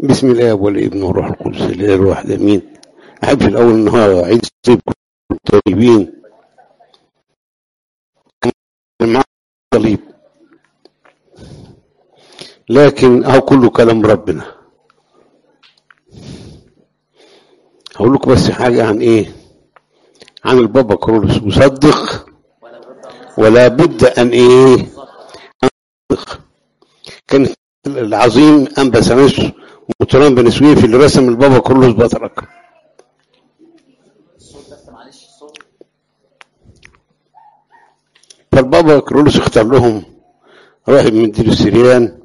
بسم الله والابن والروح القدس الاله الواحد امين احب في الاول النهار عيد الصيف كلكم طيبين كان معاك صليب لكن اهو كله كلام ربنا هقول لكم بس حاجه عن ايه عن البابا كرولوس مصدق ولا بد ان ايه أصدق. كان العظيم انبا سانوس ومطران بن سويف اللي رسم البابا كرولوس بطرك فالبابا كرولوس اختار لهم راهب من دير السريان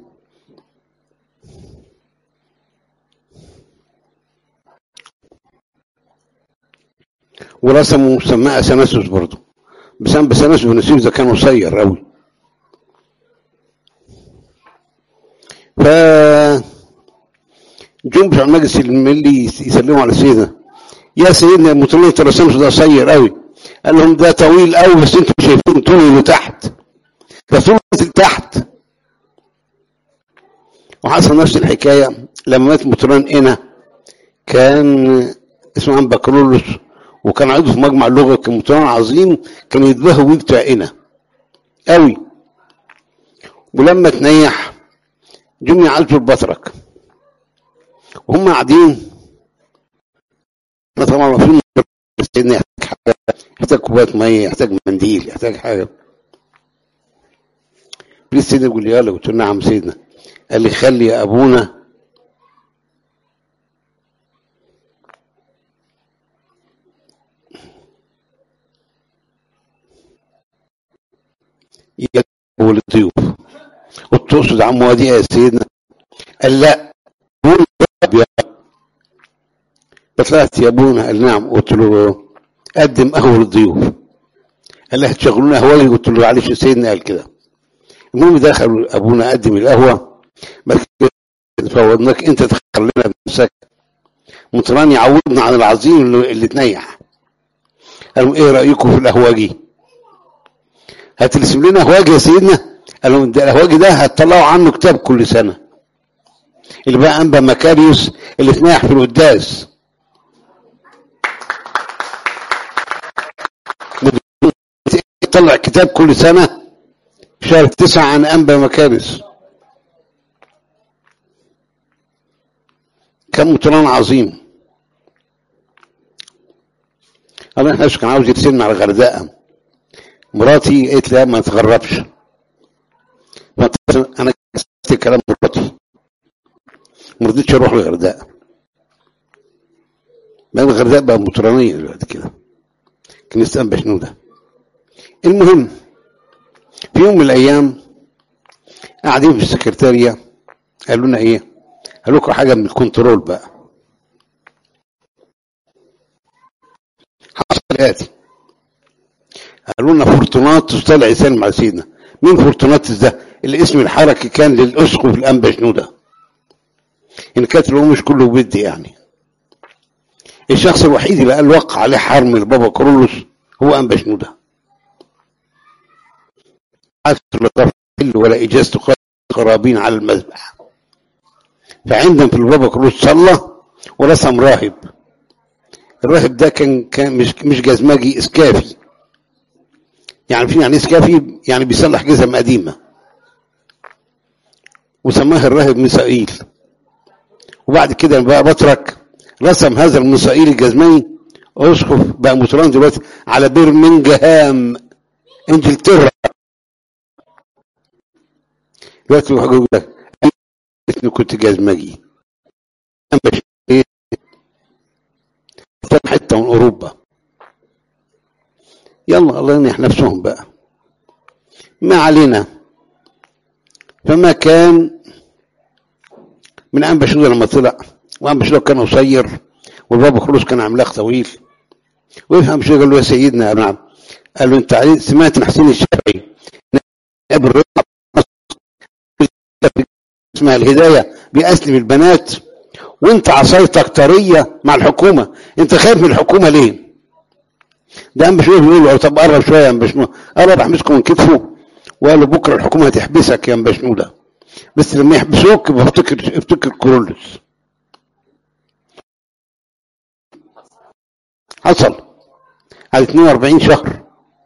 ورسموا سماه اثناسوس برضه بس انبا سانوس بن سويف ده كان قصير قوي ف جم بتوع المجلس الملي يسلموا على سيدنا يا سيدنا المطران الترسمس ده قصير قوي قال لهم ده طويل قوي بس انتوا شايفين طوله لتحت ده طوله لتحت وحصل نفس الحكايه لما مات مطران انا كان اسمه عم بكرولوس وكان عضو في مجمع اللغه كان مطران عظيم كان يتباهوا بيه بتاع انا قوي ولما تنيح جم يعالجوا البطرك وهم قاعدين احنا طبعا واقفين سيدنا يحتاج حاجه يحتاج كوبايه ميه يحتاج منديل يحتاج حاجه بليز سيدنا يقول لي يلا قلت له نعم سيدنا قال لي خلي يا ابونا يقول الضيوف قلت تقصد عم وادي يا سيدنا قال لا قول يا فطلعت يا ابونا قال نعم قلت له قدم قهوه للضيوف قال لي هتشغلونا قهوه قلت له معلش يا سيدنا قال كده المهم دخل ابونا قدم القهوه فوضناك انت تخلينا بنفسك مطران يعوضنا عن العظيم اللي, اللي تنيح قالوا ايه رايكم في القهوجي هترسم لنا قهوجي يا سيدنا قالوا ده القهوجي ده هتطلعوا عنه كتاب كل سنه اللي بقى انبا مكاريوس اللي تنيح في القداس طلع كتاب كل سنة شهر تسعة عن أنبا مكارس كان مطران عظيم أنا احنا كان عاوز يرسلنا على الغردقة مراتي قالت لي ما تغربش أنا كسبت كلام مراتي ما رضيتش أروح الغردقة بقى الغردقة بقى مطرانية دلوقتي كده كنيسة أنبا شنودة المهم في يوم من الايام قاعدين في السكرتاريه قالوا لنا ايه قالوا لكم حاجه من الكنترول بقى حصل الاتي قالوا لنا فورتوناتوس طلع يسلم على سيدنا مين فورتوناتوس ده الاسم الحركي كان للاسقف الانبا شنوده ان كانت الامور مش كله بدي يعني الشخص الوحيد اللي قال وقع عليه حرم البابا كرولوس هو انبا شنوده ولا إجازة قرابين على المذبح فعندهم في البابا كروس صلى ورسم راهب الراهب ده كان كان مش مش جزمجي اسكافي يعني في يعني اسكافي يعني بيصلح جزم قديمه وسماه الراهب ميسائيل وبعد كده بقى بطرك رسم هذا الميسائيل الجزمي اسقف بقى مطران دلوقتي على برمنجهام انجلترا دلوقتي واحد يقول لك اني كنت جزمجي انا ايه حته من اوروبا يلا الله ينيح نفسهم بقى ما علينا فما كان من انبا شنودة لما طلع وانبا شنودة كان قصير والبابا خلوص كان عملاق طويل ويفهم شو قال له يا سيدنا يا نعم قال له انت سمعت من حسين الشافعي قبل اسمها الهداية بأسلم البنات وانت عصايتك طرية مع الحكومة انت خايف من الحكومة ليه ده قام بشوية بيقول له طب قرب شوية يا ام بشنو قرب احمسكم من كتفه وقال له بكرة الحكومة هتحبسك يا ام بشنو ده بس لما يحبسوك يبقى افتكر افتكر كرولوس حصل على 42 شهر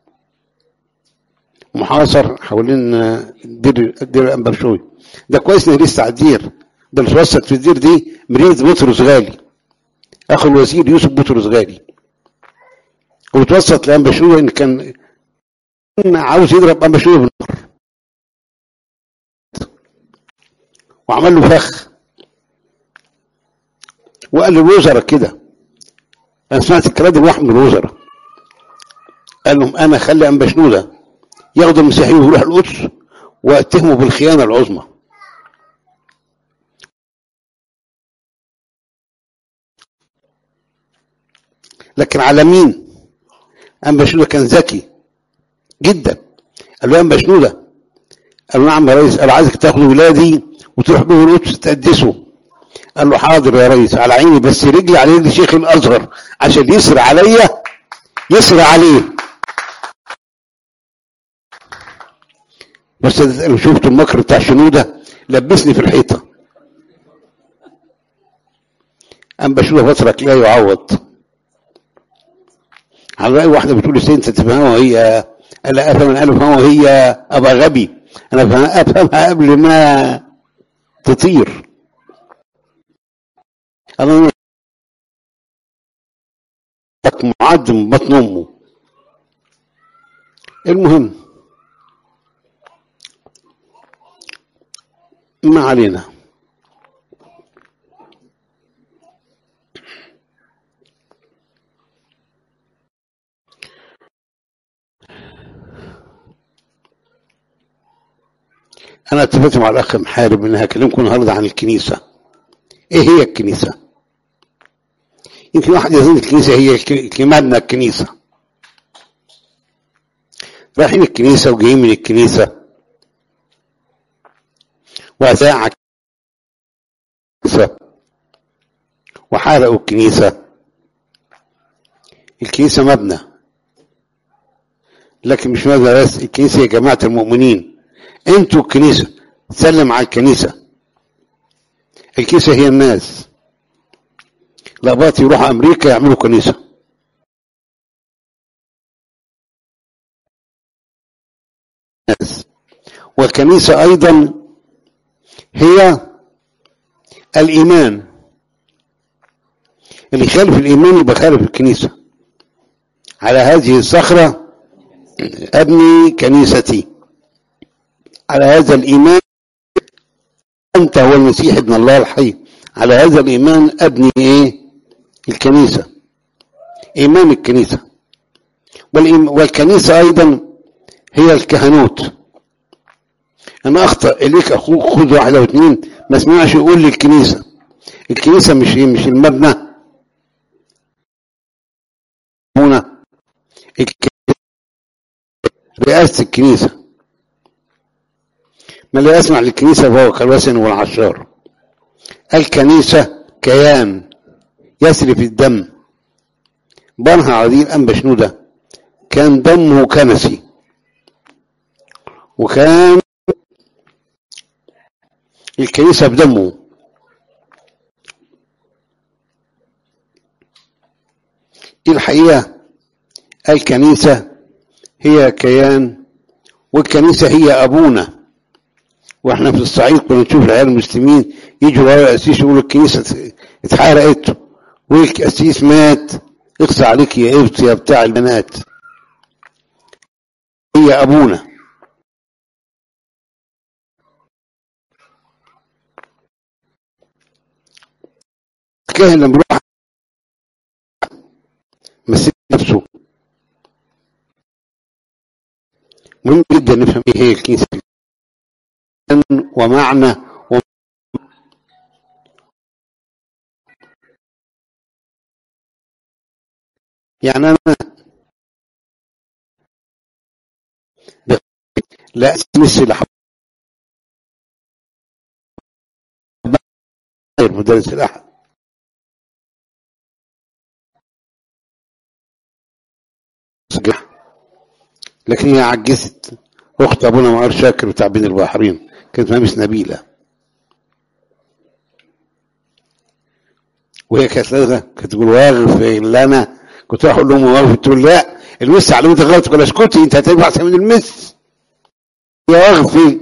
محاصر حوالين دير دير الانبرشوي ده كويس انه لسه على الدير ده اللي اتوسط في الدير دي مريض بطرس غالي اخو الوزير يوسف بطرس غالي وتوسط لانبرشوي ان كان عاوز يضرب انبرشوي بالنار وعمل له فخ وقال للوزراء كده انا سمعت الكلام ده واحد من الوزراء قال لهم انا خلي انبشنوده ياخدوا المسيحيين ويروح القدس واتهموا بالخيانه العظمى لكن على مين انبشنوده كان ذكي جدا قال له يا انبشنوده قال له نعم يا ريس قال عايزك تاخد ولادي وتروح بهم القدس تقدسوا قال له حاضر يا ريس على عيني بس رجلي على رجل شيخ الازهر عشان يسرى عليا يسرى عليه بس لو شفت المكر بتاع شنودة لبسني في الحيطة أم بشوفها فترة لا يعوض على رأي واحدة بتقول لي انت تفهمها وهي ألا أفهم أنا أفهمها وهي أبقى غبي أنا أفهمها قبل ما تطير أنا معد من بطن أمه المهم ما علينا أنا اتفقت مع الأخ محارب إن هكلمكم النهاردة عن الكنيسة إيه هي الكنيسة؟ يمكن واحد يظن الكنيسة هي كمادنا الكنيسة رايحين الكنيسة وجايين من الكنيسة وأذاع الكنيسة وحرقوا الكنيسة الكنيسة مبنى لكن مش مبنى بس الكنيسة يا جماعة المؤمنين انتوا الكنيسة سلم على الكنيسة الكنيسة هي الناس الأباط يروحوا أمريكا يعملوا كنيسة والكنيسة أيضا هي الإيمان اللي يخالف الإيمان يبقى خالف الكنيسة على هذه الصخرة أبني كنيستي على هذا الإيمان أنت هو المسيح ابن الله الحي على هذا الإيمان أبني إيه الكنيسة إيمان الكنيسة والكنيسة أيضا هي الكهنوت أنا أخطأ إليك أخوك خذ واحدة واثنين ما اسمعش يقول لي الكنيسة الكنيسة مش مش المبنى هنا رئاسة الكنيسة من لا يسمع للكنيسة فهو كالوسن والعشار الكنيسة كيان يسري في الدم بنها عديل أم بشنودة كان دمه كنسي وكان الكنيسة بدمه الحقيقة الكنيسة هي كيان والكنيسة هي أبونا واحنا في الصعيد كنا نشوف العيال المسلمين يجوا ورا القسيس يقولوا الكنيسة اتحرقت والقسيس مات اقصى عليك يا ابت يا بتاع البنات هي أبونا الكاهن لما يروح مسك نفسه مهم جدا نفهم ايه هي الكنيسة ومعنى و... يعني انا لا اسمس لحب مدرس الاحد لكن هي عجزت اخت ابونا معار شاكر بتاع بين البحرين كانت مامس نبيله وهي كانت لازمه كانت تقول واغفر لنا كنت راح اقول لهم واقف تقول لا المس علمتك غلط ولا اسكتي انت هتبقى احسن من المس يا واغفي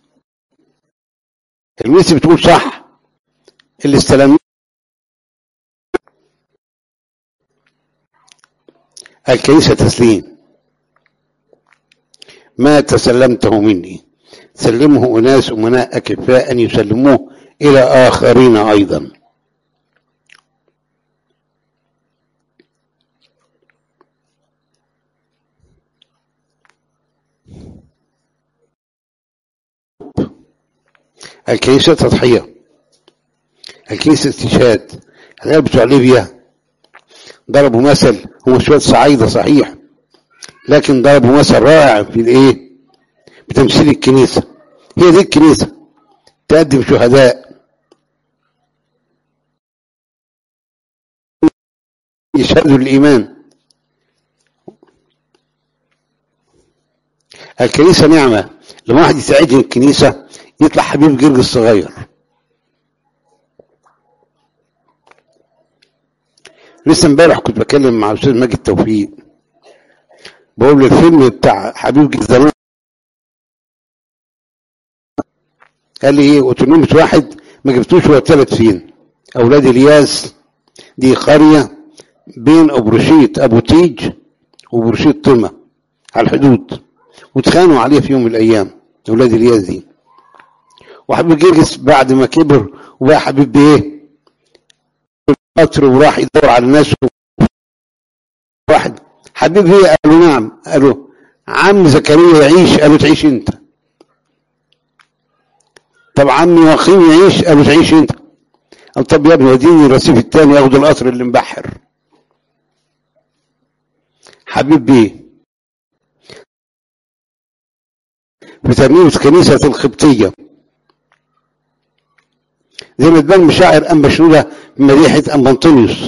المس بتقول صح اللي استلم الكنيسة تسليم ما تسلمته مني سلمه أناس أمناء أكفاء أن يسلموه إلى آخرين أيضا الكنيسة تضحية الكنيسة استشهاد العيال بتوع ليبيا ضربوا مثل هم شوية صعايدة صحيح لكن ضربوا مثل رائع في الايه بتمثيل الكنيسة هي دي الكنيسة تقدم شهداء يشهدوا الإيمان الكنيسة نعمة لما واحد يساعدني الكنيسة يطلع حبيب جرج الصغير لسه امبارح كنت بكلم مع الاستاذ ماجد توفيق بقول له الفيلم بتاع حبيب جرج زمان قال لي ايه قلت له نمت واحد ما جبتوش هو اتولد فين اولاد الياس دي قريه بين ابروشيت ابو تيج وبروشيت طمة على الحدود واتخانقوا عليه في يوم من الايام اولاد الياس دي وحبيب جرجس بعد ما كبر وبقى حبيب بايه قطر وراح يدور على الناس واحد حبيب ايه قالوا نعم قالوا عم زكريا يعيش قالوا تعيش انت طب عمي وخيم يعيش قالوا تعيش انت قال طب يا ابني وديني الرصيف الثاني ياخد القطر اللي مبحر حبيب بيه في ترميم كنيسة القبطية زي ما تبان مشاعر أم مشلولة بمديحة أم أنطونيوس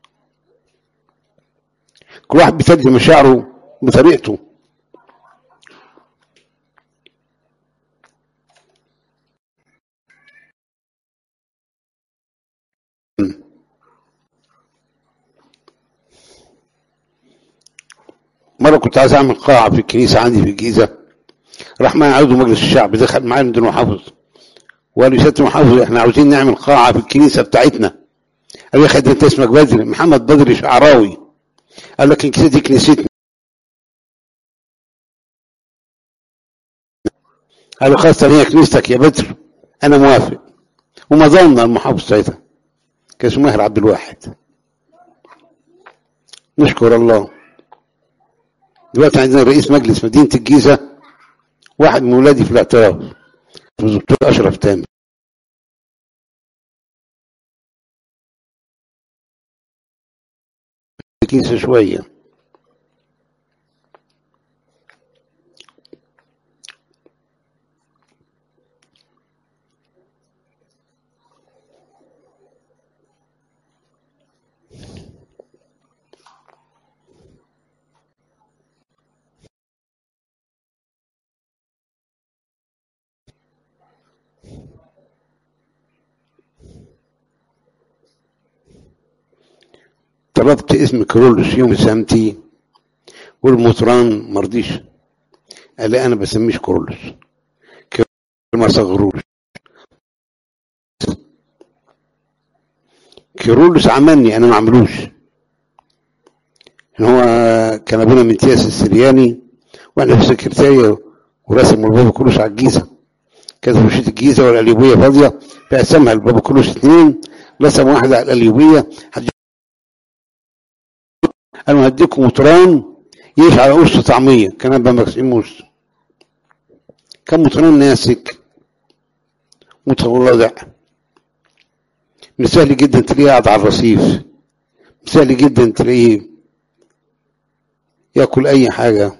كل واحد بيفدي مشاعره بطريقته مرة كنت عايز أعمل قاعة في الكنيسة عندي في الجيزة راح معي عضو مجلس الشعب دخل معايا من المحافظ وقال لي سيادة المحافظ احنا عاوزين نعمل قاعة في الكنيسة بتاعتنا قال لي خد انت اسمك بدري محمد بدري شعراوي قال لك الكنيسة دي كنيستنا قال له خلاص هي كنيستك يا بدر انا موافق وما ظن المحافظ ساعتها كان اسمه ماهر عبد الواحد نشكر الله دلوقتي عندنا رئيس مجلس مدينة الجيزة واحد من ولادي في الاعتراف الدكتور أشرف تامر الكنيسة شوية طلبت اسم كرولوس يوم سامتي والمطران مرضيش قال لي انا بسميش كرولوس ما صغروش كيرولوس عملني انا ما عملوش ان هو كان ابونا من تياس السرياني واحنا في السكرتاريه ورسم البابا كلوس على الجيزه كانت مشيت الجيزه والقليوبيه فاضيه فقسمها البابا كلوس اثنين رسم واحده على القليوبيه قالوا هديكم مطران يعيش على قرص طعميه كان ابا مكسيموس كان مطران ناسك متواضع من سهل جدا تلاقيه قاعد على الرصيف سهل جدا تلاقيه ياكل اي حاجه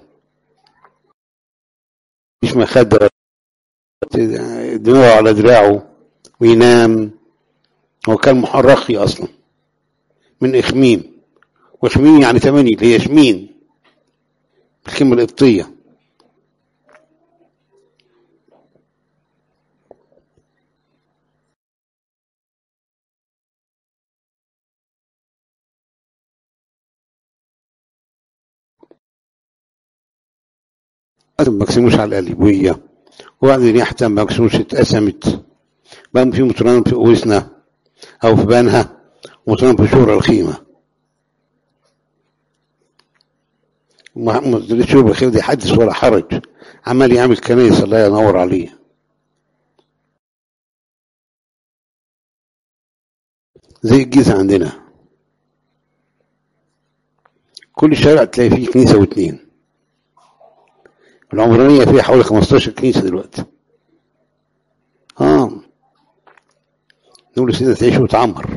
مش مخدر دماغه على دراعه وينام هو كان محرقي اصلا من اخميم وشمين يعني ثمانية اللي هي شمين الكلمة القبطية ما قسموش على القليوبية وبعدين يحتم ما قسموش اتقسمت بقى في مطران في أوسنا أو في بنها ومطران في شورى الخيمة محمد شورى الخيمة دي حدث ولا حرج عمال يعمل كنايس الله ينور عليه زي الجيزة عندنا كل شارع تلاقي فيه كنيسة واتنين العمرانية فيها حوالي 15 كنيسة دلوقتي اه نقول لسيدة تعيش وتعمر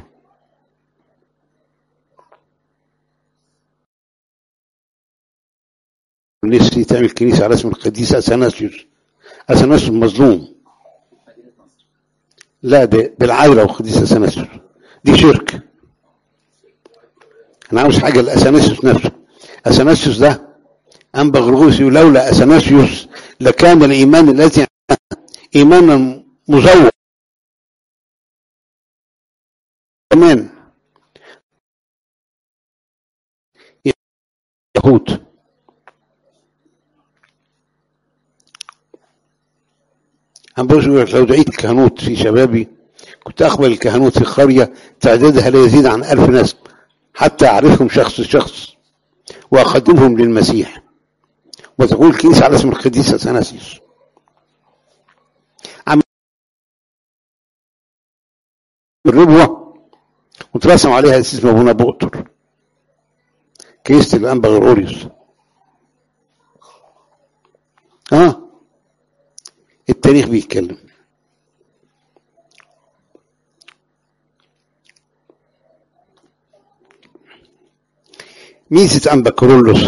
نفسي تعمل كنيسة على اسم القديس أثناسيوس أثناسيوس المظلوم لا ده بالعايرة والقديس أثناسيوس دي شرك أنا عاوز حاجة لأثناسيوس نفسه أثناسيوس ده أنبا غرغوسي لولا أثناسيوس لكان الإيمان الذي إيمانا مزور كمان يهود أنا بقول لو دعيت الكهنوت في شبابي كنت أقبل الكهنوت في قرية تعدادها لا يزيد عن ألف ناس حتى أعرفهم شخص شخص وأقدمهم للمسيح وتقول الكنيسة على اسم القديس أثناسيوس عم الربوة وترسم عليها اسم أبونا بؤتر كنيسة الأنبا غروريوس اه التاريخ بيتكلم ميزة أنبا كورولوس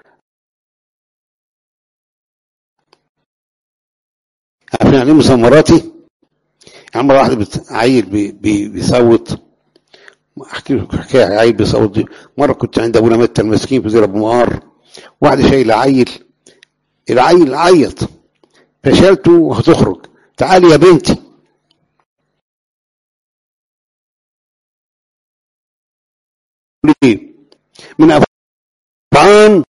عارفين يعني مسمراتي عمرة واحدة بت... عيل بي... بي... بيصوت احكي لكم حكايه عيل بيصوت دي مره كنت عند ابونا متى المسكين في دير ابو مقار واحده شايله عيل العيل عيط فشلته وهتخرج تعالي يا بنتي ليه من افعان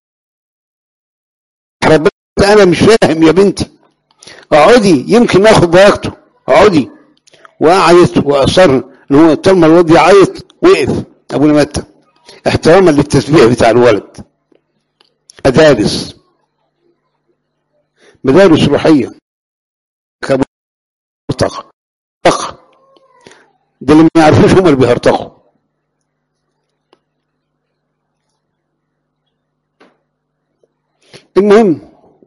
ربنا انا مش فاهم يا بنتي اقعدي يمكن ناخد بركته اقعدي وقعدت واصر ان هو طول ما الواد يعيط وقف ابونا متى احتراما للتسبيح بتاع الولد مدارس مدارس روحيه كبرتق ده اللي ما يعرفوش هم اللي بيهرطقوا المهم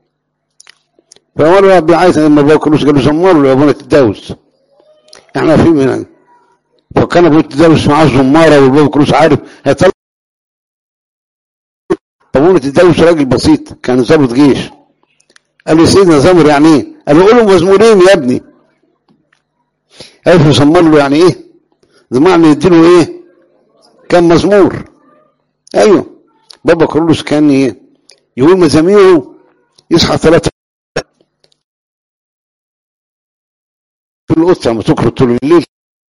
فمرة ربي عايز لما باكلوش قالوا زمروا لابونا تتجوز احنا في من فكان ابونا تتجوز معاه زمارة والبابا كلوس عارف هيطلع ابونا تتجوز راجل بسيط كان ضابط جيش قال لي سيدنا زمر يعني ايه؟ قال له قولوا مزمورين يا ابني عرف يسمر له يعني ايه؟ زمان يديله ايه؟ كان مزمور ايوه بابا كرولوس كان ايه؟ يقول مزاميره يصحى ثلاثة في القطة لما تخرج طول الليل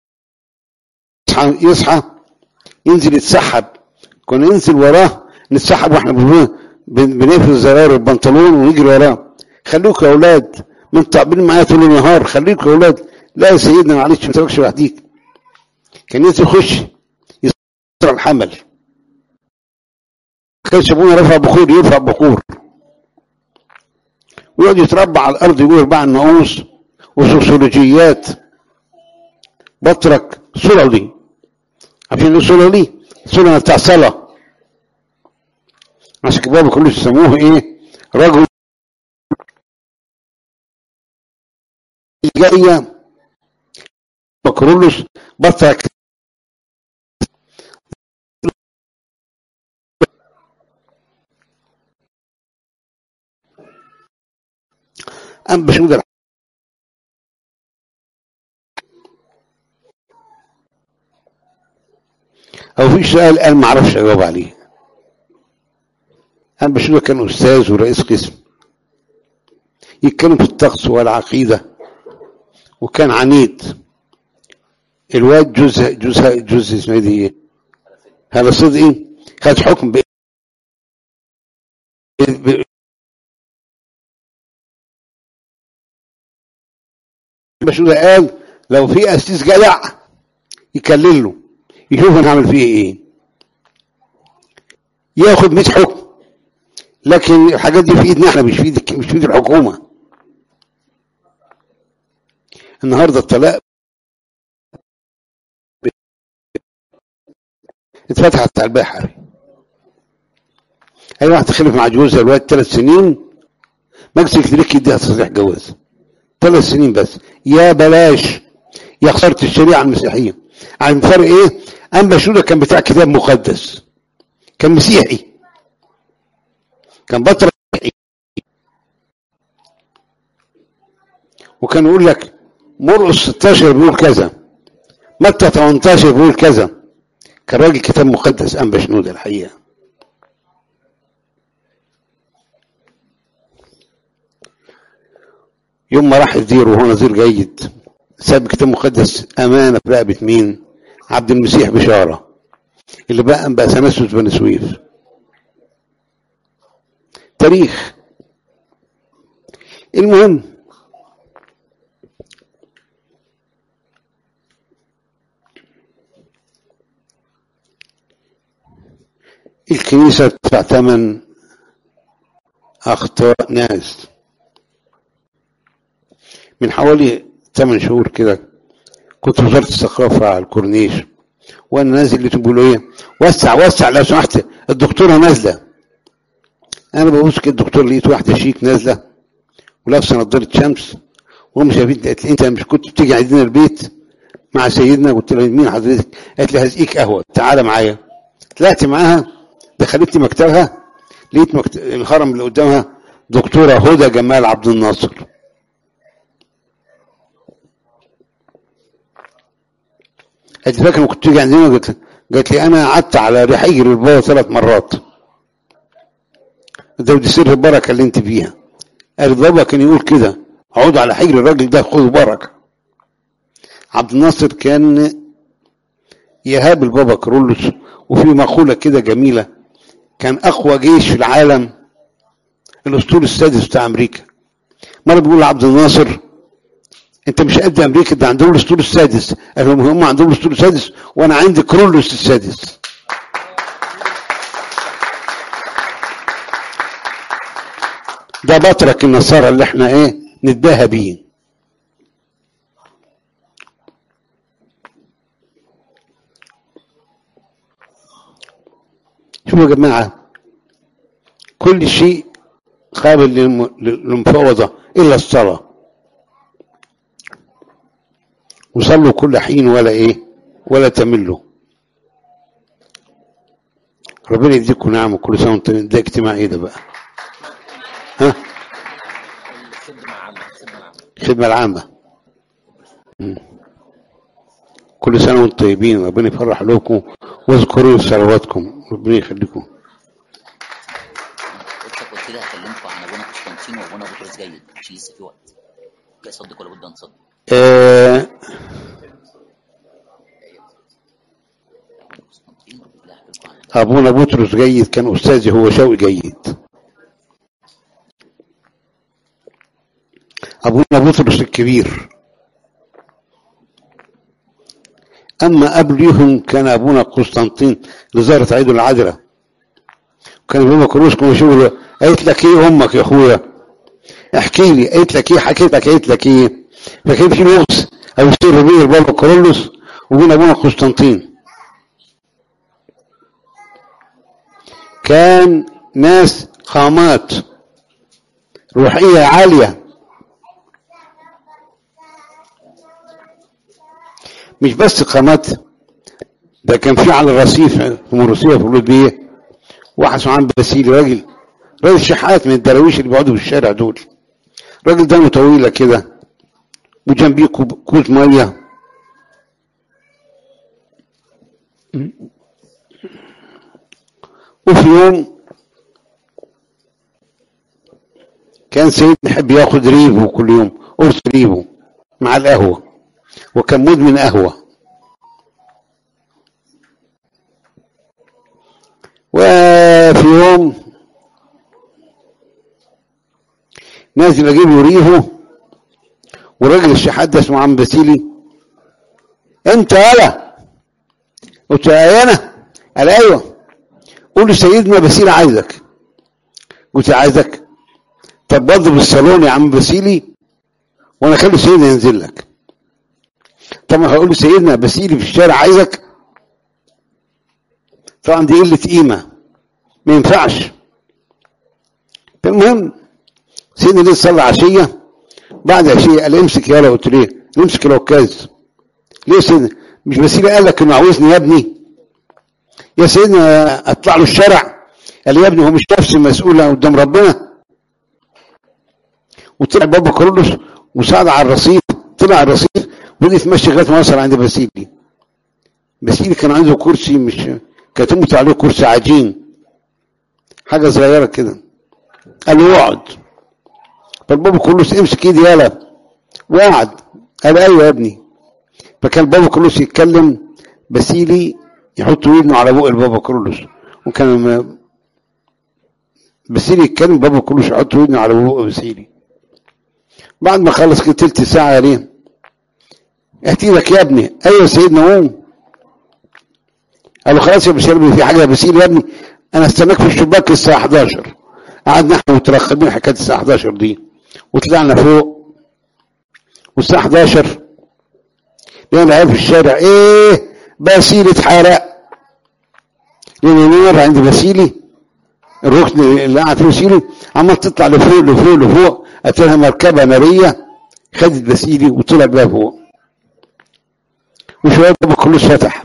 يصحى يصحى ينزل يتسحب كنا ننزل وراه نتسحب واحنا بنقفل زرار البنطلون ونجري وراه خليكوا يا اولاد من طابين معايا طول النهار خليكوا يا اولاد لا يا سيدنا معلش ما تروحش لوحديك كان ينزل يخش يسرع الحمل كان ابونا رفع بخور يرفع بخور ويقعد يتربع على الارض يقول اربع الناموس وسوسيولوجيات بطرك سللي عارفين ايه سللي؟ سللة بتاع صلاة عشان كده كله يسموه ايه؟ رجل جاية بكرولوس بطرك أم بشمود أو في سؤال أنا ما أعرفش أجاوب عليه أنا بشمود كان أستاذ ورئيس قسم يتكلم في الطقس والعقيدة وكان عنيد الواد جوز جوز جوز اسمه ايه دي هذا صدقي خد حكم بشوده قال لو في قسيس جدع يكلل له يشوف انا هعمل فيه ايه ياخد 100 حكم لكن الحاجات دي في ايدنا احنا مش في ايد مش في ايد الحكومه النهارده الطلاق اتفتحت على البحر اي واحد تخلف مع جوزها الوقت ثلاث سنين مجلس الكليك يديها تصريح جواز ثلاث سنين بس يا بلاش يا خساره الشريعه المسيحيه عن الفرق ايه انبا شوده كان بتاع كتاب مقدس كان مسيحي كان بطل مسيحي وكان يقول لك مرقس 16 بيقول كذا متى 18 بيقول كذا كان راجل كتاب مقدس انبا شنودة الحقيقه يوم ما راح يزير وهو نظير جيد ساب كتاب مقدس امانه في رقبه مين؟ عبد المسيح بشاره اللي بقى بقى سنسوس بن سويف تاريخ المهم الكنيسة تدفع ثمن أخطاء ناس من حوالي 8 شهور كده كنت في وزارة الثقافة على الكورنيش وأنا نازل لقيتهم بيقولوا إيه وسع وسع لو سمحت الدكتورة نازلة أنا ببص كده الدكتور لقيت واحدة شيك نازلة ولابسة نضارة شمس وهم شايفين قالت لي أنت مش كنت بتيجي عندنا البيت مع سيدنا قلت لها مين حضرتك؟ قالت لي هزقيك قهوة تعالى معايا طلعت معاها دخلتني مكتبها لقيت مكتب الهرم اللي قدامها دكتورة هدى جمال عبد الناصر قالت لي فاكر كنت تيجي عندنا قلت قالت لي انا قعدت على رحيج البابا ثلاث مرات ده ودي سر البركه اللي انت فيها قال بابا كان يقول كده اقعد على حجر الراجل ده خذوا بركه عبد الناصر كان يهاب البابا كرولوس وفي مقوله كده جميله كان اقوى جيش في العالم الاسطول السادس بتاع امريكا مره بيقول لعبد الناصر انت مش قد امريكا ده عندهم الاسطول السادس قال لهم هم عندهم الاسطول السادس وانا عندي كرولوس السادس ده بطرك النصارى اللي احنا ايه نتباهى بيه شوفوا يا جماعه كل شيء قابل للم- للمفاوضه الا الصلاه وصلوا كل حين ولا ايه ولا تملوا ربنا يديكم نعم وكل سنه وانتم ده اجتماع ايه ده بقى ها الخدمة عامة الخدمة العامة الخدمه العامه مم. كل سنه وانتم طيبين ربنا يفرح لكم واذكروا صلواتكم ربنا يخليكم قلت قلت لي هكلمكم عن ابونا قسطنطين وابونا بطرس جيد مش لسه في وقت لا صدق ولا بد ان تصدق آه قسطنطين لا احكي لكم عنه ابونا بطرس جيد كان استاذي هو شوقي جيد ابونا بطرس الكبير اما قبلهم كان ابونا قسطنطين لزارة عيد العذراء كان بابا كروسكم يشوفوا قالت لك ايه امك يا اخويا احكي لي قالت لك ايه حكيت لك قالت لك ايه فكان في لغز او يصير بين بابا كرولوس وبين ابونا قسطنطين كان ناس قامات روحية عالية مش بس قامات ده كان في على الرصيف في مرسية في الولودية واحد اسمه عم باسيلي راجل راجل شحات من الدراويش اللي بيقعدوا في الشارع دول راجل دمه طويلة كده وجنبيه كوب- كوز مية وفي يوم كان سيد يحب ياخد ريبو كل يوم قرص ريبو مع القهوة وكان مدمن قهوة وفي يوم نازل اجيب له ريهو والراجل الشحات ده اسمه عم باسيلي انت يالا قلت له يا انا قال ايوه قول له سيدنا باسيلي عايزك قلت له عايزك طب برضه بالصالون يا عم باسيلي وانا اخلي سيدنا ينزل لك طبعا هقول له سيدنا باسيلي في الشارع عايزك طبعا دي قله قيمه ما ينفعش المهم سيدنا ليه صلى عشيه بعد عشيه قال امسك يالا قلت له ليه؟ امسك العكاز ليه يا سيدنا مش باسيلي قال لك انه عاوزني يا ابني يا سيدنا اطلع له الشارع قال لي يا ابني هو مش نفسي مسؤول قدام ربنا وطلع بابا كارلوس وساعد على الرصيف طلع على الرصيف وبدأ يتمشي لغايه ما وصل عند باسيلي باسيلي كان عنده كرسي مش كانت امه عليه كرسي عجين حاجه صغيره كده قال له اقعد فالبابا كارلوس امسك ايدي يالا وقعد قال ايوه يا ابني فكان بابا كارلوس يتكلم باسيلي يحط ودنه على بق البابا كارلوس وكان لما باسيلي يتكلم بابا كارلوس يحط ودنه على بق باسيلي بعد ما خلص كده تلت ساعة ليه احكي لك يا ابني ايوه سيدنا قوم قال له خلاص يا بشير في حاجة يا بسيل يا ابني انا استناك في الشباك الساعة 11 قعدنا احنا مترقبين حكاية الساعة 11 دي وطلعنا فوق والساعة 11 لقينا العيال في الشارع ايه باسيل اتحرق لان نور عند باسيلي الركن اللي قاعد فيه باسيلي عمال تطلع لفوق لفوق لفوق اتلها مركبة نارية خدت باسيلي وطلع بيها فوق وشوية بابا كلوس فتح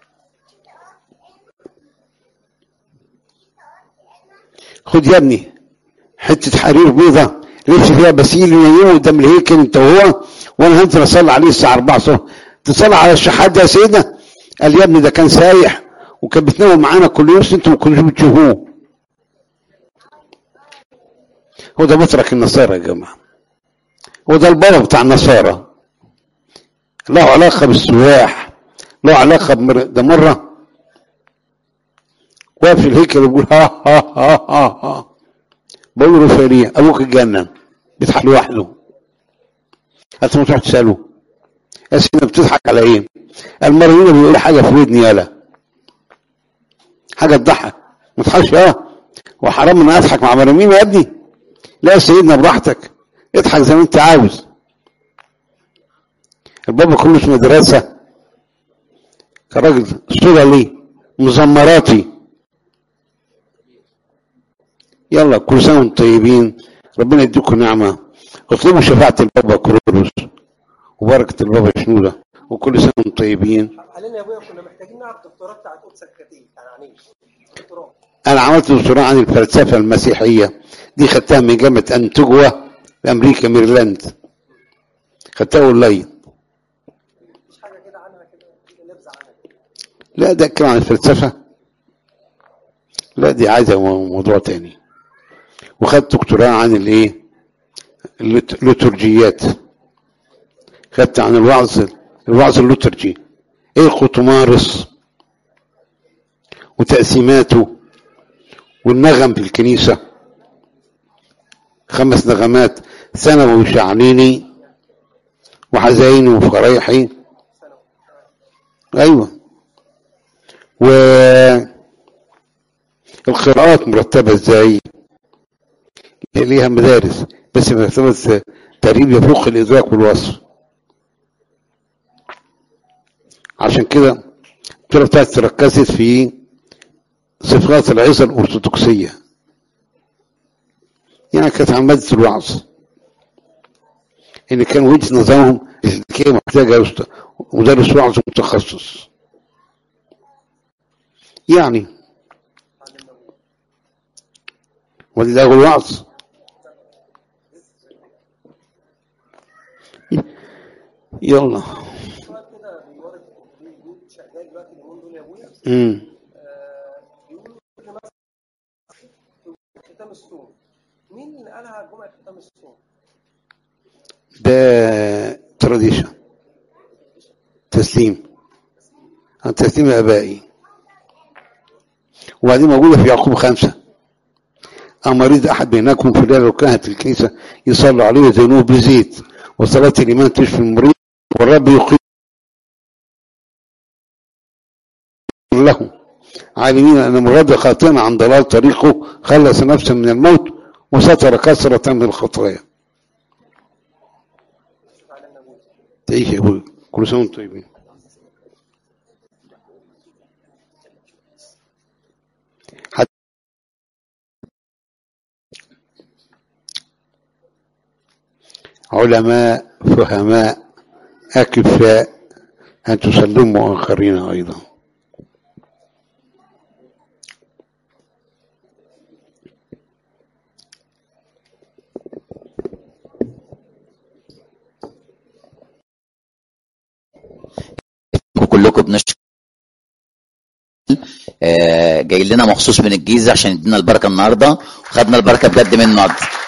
خد يا ابني حتة حرير بيضة لبس فيها باسيلي ونيمه قدام الهيكل انت وهو وانا هنزل اصلي عليه الساعة 4 الصبح تصلي على الشحات ده يا سيدنا قال يا ابني ده كان سايح وكان بتنام معانا كل يوم انتوا ما كنتوش بتشوفوه هو ده مترك النصارى يا جماعة هو ده البابا بتاع النصارى له علاقة بالسواح له علاقة بمر... ده مرة واقف في الهيكل ويقول ها ها ها ها ها بقول له رفايلية أبوك اتجنن بيضحك لوحده قالت ما تروح تسأله يا سيدنا بتضحك على ايه؟ المرة دي بيقول حاجة في ودني يالا حاجة تضحك ما تضحكش اه وحرام ان اضحك مع مرمين يا ابني لا يا سيدنا براحتك اضحك زي ما انت عاوز البابا كله في مدرسة كراجل صورة ليه مزمراتي يلا كل سنة وانتم طيبين ربنا يديكم نعمة اطلبوا شفاعة البابا كرولوس وبركة البابا شنودة وكل سنة وانتم طيبين علينا يا ابويا كنا محتاجين نعرف الدكتوراه بتاعت قدسك كانت ايه؟ يعني عن ايه؟ دكتوراه انا عملت دكتوراه عن الفلسفة المسيحية دي خدتها من جامعة انتجوا في امريكا ميرلاند خدتها اونلاين مفيش حاجه كده عنها كده كده نبذه عنها كده لا ده كلام عن الفلسفة لا دي عايزة مو- موضوع تاني وخدت دكتوراه عن الايه الليت- الليتورجيات خدت عن الوعظ الوعظ الليتورجي ايه القطمارس وتقسيماته والنغم في الكنيسة خمس نغمات ثانوي وشعنيني وحزيني وفريحي ايوه و القراءات مرتبة ازاي ليها مدارس بس مرتبة تقريبا يفوق الإدراك والوصف عشان كده الدكتورة بتاعتي ركزت في صفات العظة الأرثوذكسية يعني كانت عن مادة الوعظ إن كان وجهة نظرهم الحكاية محتاجة أست- مدرس وعظ متخصص يعني ولا هو الوعظ يلا سؤال كده بيورد بيقول شغال دلوقتي اليومين دول يا ابويا امم آه، بيقولوا كل مثلا ختام الصوم مين اللي قالها جمعه ختام الصوم؟ ده تراديشن تسليم عن تسليم الآبائي وبعدين موجودة في يعقوب خمسة أما يريد أحد بينكم في الليل وكانت الكنيسة يصلوا عليه ويزينوه بزيت وصلاة الإيمان تشفي المريض والرب يقيم له عالمين أن مراد خاطئا عن ضلال طريقه خلص نفسه من الموت وستر كثرة من الخطايا تعيش يا أبوي كل سنة وانتم طيبين حت- علماء فهماء أكفاء أن تسلموا آخرين أيضا وكلكم بنشكر آه، جاي لنا مخصوص من الجيزه عشان يدينا البركه النهارده وخدنا البركه بجد منه النهارده